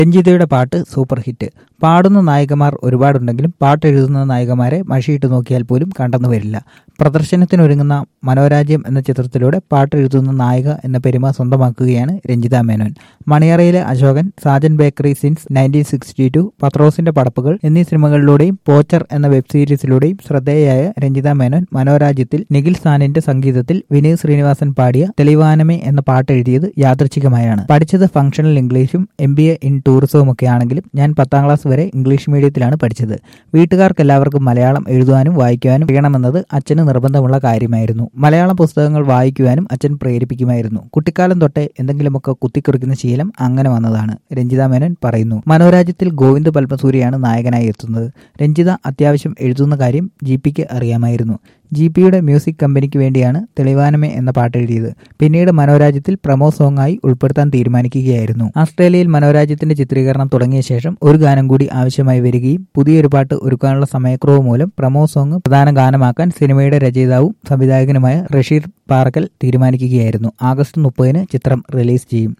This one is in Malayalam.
രഞ്ജിതയുടെ പാട്ട് സൂപ്പർ ഹിറ്റ് പാടുന്ന നായികമാർ ഒരുപാടുണ്ടെങ്കിലും പാട്ട് എഴുതുന്ന നായികമാരെ മഷിയിട്ട് നോക്കിയാൽ പോലും കണ്ടെന്നു വരില്ല പ്രദർശനത്തിനൊരുങ്ങുന്ന മനോരാജ്യം എന്ന ചിത്രത്തിലൂടെ പാട്ട് എഴുതുന്ന നായിക എന്ന പെരുമ സ്വന്തമാക്കുകയാണ് രഞ്ജിത മേനോൻ മണിയറയിലെ Ashokan Sajan bakery since nineteen sixty two പത്രോസിന്റെ പടപ്പുകൾ എന്നീ സിനിമകളിലൂടെയും പോച്ചർ എന്ന വെബ് സീരീസിലൂടെയും ശ്രദ്ധേയയായ രഞ്ജിത മേനോൻ മനോരാജ്യത്തിൽ നിഖിൽ സാനിന്റെ സംഗീതത്തിൽ വിനീത് ശ്രീനിവാസൻ പാടിയ തെളിവാനമേ എന്ന പാട്ട് എഴുതിയത് യാദൃച്ഛികമായാണ് പഠിച്ചത് ഫംഗ്ഷണൽ ഇംഗ്ലീഷും എം ബി എ ഇൻ ടൂറിസവും ഒക്കെ ആണെങ്കിലും ഞാൻ പത്താം ക്ലാസ് വരെ ഇംഗ്ലീഷ് മീഡിയത്തിലാണ് പഠിച്ചത് വീട്ടുകാർക്ക് എല്ലാവർക്കും മലയാളം എഴുതുവാനും വായിക്കുവാനും അറിയണമെന്നത് അച്ഛന് നിർബന്ധമുള്ള കാര്യമായിരുന്നു മലയാളം പുസ്തകങ്ങൾ വായിക്കുവാനും അച്ഛൻ പ്രേരിപ്പിക്കുമായിരുന്നു കുട്ടിക്കാലം തൊട്ടേ എന്തെങ്കിലുമൊക്കെ കുത്തിക്കുറിക്കുന്ന ശീലം അങ്ങനെ വന്നതാണ് രഞ്ജിത മേനോൻ പറയുന്നു മനോരാജ്യത്തിൽ ഗോവിന്ദ് പത്മസൂരിയാണ് നായകനായി എത്തുന്നത് രഞ്ജിത അത്യാവശ്യം എഴുതുന്ന കാര്യം ജി പിക്ക് അറിയാമായിരുന്നു ജി പിയുടെ മ്യൂസിക് കമ്പനിക്ക് വേണ്ടിയാണ് തെളിവാനമേ എന്ന പാട്ട് എഴുതിയത് പിന്നീട് മനോരാജ്യത്തിൽ പ്രമോ സോങ്ങായി ഉൾപ്പെടുത്താൻ തീരുമാനിക്കുകയായിരുന്നു ഓസ്ട്രേലിയയിൽ മനോരാജ്യത്തിന്റെ ചിത്രീകരണം തുടങ്ങിയ ശേഷം ഒരു ഗാനം കൂടി ആവശ്യമായി വരികയും പുതിയൊരു പാട്ട് ഒരുക്കാനുള്ള സമയക്കുറവ് മൂലം പ്രമോ സോങ് പ്രധാന ഗാനമാക്കാൻ സിനിമയുടെ രചയിതാവും സംവിധായകനുമായ റഷീദ് പാറക്കൽ തീരുമാനിക്കുകയായിരുന്നു ആഗസ്റ്റ് മുപ്പതിന് ചിത്രം റിലീസ് ചെയ്യും